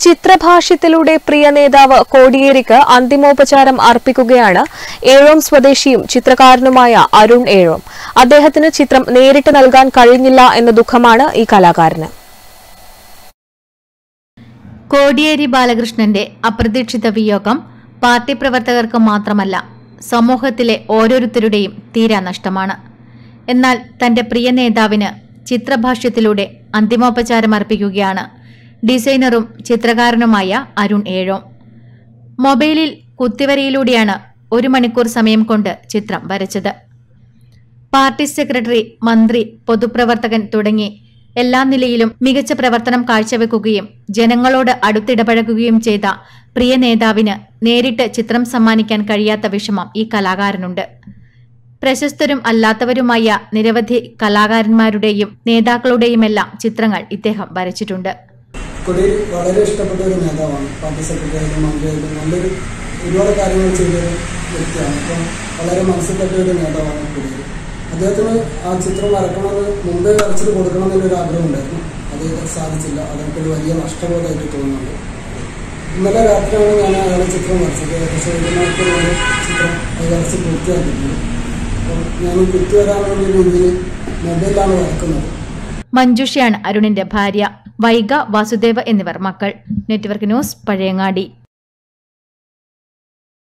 ചിത്രഭാഷ്യത്തിലൂടെ പ്രിയ നേതാവ് കോടിയേരിക്ക് അന്തിമോപചാരം അർപ്പിക്കുകയാണ് ഏഴോം സ്വദേശിയും ചിത്രകാരനുമായ അരുൺ ഏഴോം അദ്ദേഹത്തിന് ചിത്രം നേരിട്ട് നൽകാൻ കഴിഞ്ഞില്ല എന്ന ദുഃഖമാണ് ഈ കലാകാരന് കോടിയേരി ബാലകൃഷ്ണന്റെ അപ്രതീക്ഷിത വിയോഗം പാർട്ടി പ്രവർത്തകർക്ക് മാത്രമല്ല സമൂഹത്തിലെ ഓരോരുത്തരുടെയും തീരാ നഷ്ടമാണ് എന്നാൽ തന്റെ പ്രിയ നേതാവിന് ചിത്രഭാഷ്യത്തിലൂടെ അന്തിമോപചാരം അർപ്പിക്കുകയാണ് ഡിസൈനറും ചിത്രകാരനുമായ അരുൺ ഏഴോ മൊബൈലിൽ കുത്തിവരയിലൂടെയാണ് ഒരു മണിക്കൂർ സമയം കൊണ്ട് ചിത്രം വരച്ചത് പാർട്ടി സെക്രട്ടറി മന്ത്രി പൊതുപ്രവർത്തകൻ തുടങ്ങി എല്ലാ നിലയിലും മികച്ച പ്രവർത്തനം കാഴ്ചവെക്കുകയും ജനങ്ങളോട് അടുത്തിടപഴകുകയും ചെയ്ത പ്രിയ നേതാവിന് നേരിട്ട് ചിത്രം സമ്മാനിക്കാൻ കഴിയാത്ത വിഷമം ഈ കലാകാരനുണ്ട് പ്രശസ്തരും അല്ലാത്തവരുമായ നിരവധി കലാകാരന്മാരുടെയും നേതാക്കളുടെയുമെല്ലാം ചിത്രങ്ങൾ ഇദ്ദേഹം വരച്ചിട്ടുണ്ട് കൊടി വളരെ ഇഷ്ടപ്പെട്ട ഒരു നേതാവാണ് പാർട്ടി സെക്രട്ടറി ആയാലും മന്ത്രിയായാലും നല്ലൊരു ഒരുപാട് കാര്യങ്ങൾ ചെയ്തൊരു വ്യക്തിയാണ് അപ്പം വളരെ മനസ്സിൽ തട്ടിയ ഒരു നേതാവാണ് കൊടിയേരി അദ്ദേഹത്തിന് ആ ചിത്രം വരക്കണമെന്ന് മുമ്പേ വരച്ചിട്ട് കൊടുക്കണം എന്നൊരു ആഗ്രഹം ഉണ്ടായിരുന്നു അത് സാധിച്ചില്ല അതെനിക്കൊരു വലിയ നഷ്ടബോധമായിട്ട് തോന്നുന്നുണ്ട് ഇന്നലെ രാത്രിയാണ് ഞാൻ അയാളെ ചിത്രം വരച്ചത് ഏകദേശം ഒരു മണിക്കൂറാണ് ചിത്രം അത് വരച്ച് പൂർത്തിയാക്കിയിട്ടുണ്ട് അപ്പം ഞാൻ ഈ കുത്തി വരാനുള്ള രീതിയിൽ മൊബൈലാണ് വരക്കുന്നത് മഞ്ജുഷയാണ് അരുണിന്റെ ഭാര്യ വൈഗ വാസുദേവ എന്നിവർ മക്കൾ നെറ്റ്വർക്ക് ന്യൂസ് പഴയങ്ങാടി